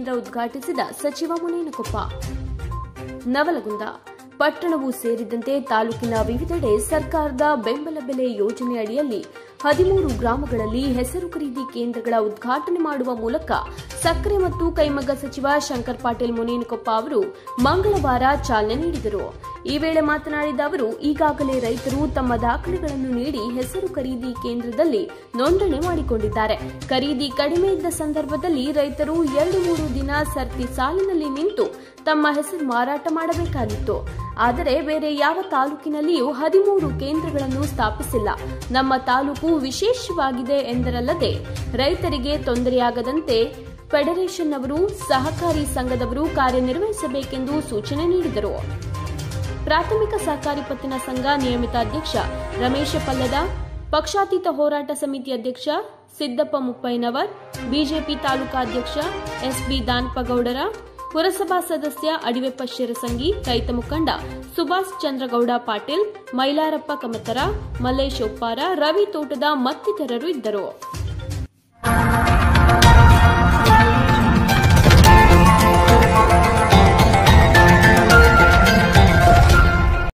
ಕೇಂದ್ರ ಉದ್ಘಾಟಿಸಿದ ಸಚಿವ ಮುನೇನಕೊಪ್ಪ ನವಲಗುಂದ ಪಟ್ಟಣವೂ ಸೇರಿದಂತೆ ತಾಲೂಕಿನ ವಿವಿಧೆಡೆ ಸರ್ಕಾರದ ಬೆಂಬಲ ಬೆಲೆ ಯೋಜನೆ ಅಡಿಯಲ್ಲಿ ಹದಿಮೂರು ಗ್ರಾಮಗಳಲ್ಲಿ ಹೆಸರು ಖರೀದಿ ಕೇಂದ್ರಗಳ ಉದ್ಘಾಟನೆ ಮಾಡುವ ಮೂಲಕ ಸಕ್ಕರೆ ಮತ್ತು ಕೈಮಗ್ಗ ಸಚಿವ ಶಂಕರ್ ಪಾಟೀಲ್ ಮುನೇನಕೊಪ್ಪ ಅವರು ಮಂಗಳವಾರ ಚಾಲನೆ ನೀಡಿದರು ಈ ವೇಳೆ ಮಾತನಾಡಿದ ಅವರು ಈಗಾಗಲೇ ರೈತರು ತಮ್ಮ ದಾಖಲೆಗಳನ್ನು ನೀಡಿ ಹೆಸರು ಖರೀದಿ ಕೇಂದ್ರದಲ್ಲಿ ನೋಂದಣಿ ಮಾಡಿಕೊಂಡಿದ್ದಾರೆ ಖರೀದಿ ಕಡಿಮೆ ಇದ್ದ ಸಂದರ್ಭದಲ್ಲಿ ರೈತರು ಎರಡು ಮೂರು ದಿನ ಸರ್ತಿ ಸಾಲಿನಲ್ಲಿ ನಿಂತು ತಮ್ಮ ಹೆಸರು ಮಾರಾಟ ಮಾಡಬೇಕಾಗಿತ್ತು ಆದರೆ ಬೇರೆ ಯಾವ ತಾಲೂಕಿನಲ್ಲಿಯೂ ಹದಿಮೂರು ಕೇಂದ್ರಗಳನ್ನು ಸ್ಥಾಪಿಸಿಲ್ಲ ನಮ್ಮ ತಾಲೂಕು ವಿಶೇಷವಾಗಿದೆ ಎಂದರಲ್ಲದೆ ರೈತರಿಗೆ ತೊಂದರೆಯಾಗದಂತೆ ಫೆಡರೇಷನ್ ಅವರು ಸಹಕಾರಿ ಸಂಘದವರು ಕಾರ್ಯನಿರ್ವಹಿಸಬೇಕೆಂದು ಸೂಚನೆ ನೀಡಿದರು ಪ್ರಾಥಮಿಕ ಸಹಕಾರಿ ಪತ್ತಿನ ಸಂಘ ನಿಯಮಿತ ಅಧ್ಯಕ್ಷ ರಮೇಶ ಪಲ್ಲದ ಪಕ್ಷಾತೀತ ಹೋರಾಟ ಸಮಿತಿ ಅಧ್ಯಕ್ಷ ಸಿದ್ದಪ್ಪ ಮುಪ್ಪಯ್ಯನವರ್ ಬಿಜೆಪಿ ತಾಲೂಕಾಧ್ಯಕ್ಷ ಎಸ್ಬಿ ದಾನಪಗೌಡರ ಪುರಸಭಾ ಸದಸ್ಯ ಅಡಿವೆಪ್ಪ ಶಿರಸಂಗಿ ರೈತ ಮುಖಂಡ ಸುಭಾಷ್ ಚಂದ್ರಗೌಡ ಪಾಟೀಲ್ ಮೈಲಾರಪ್ಪ ಕಮತರ ಮಲ್ಲೇಶ್ ಒಪ್ಪಾರ ರವಿ ತೋಟದ ಮತ್ತಿತರರು ಇದ್ದರು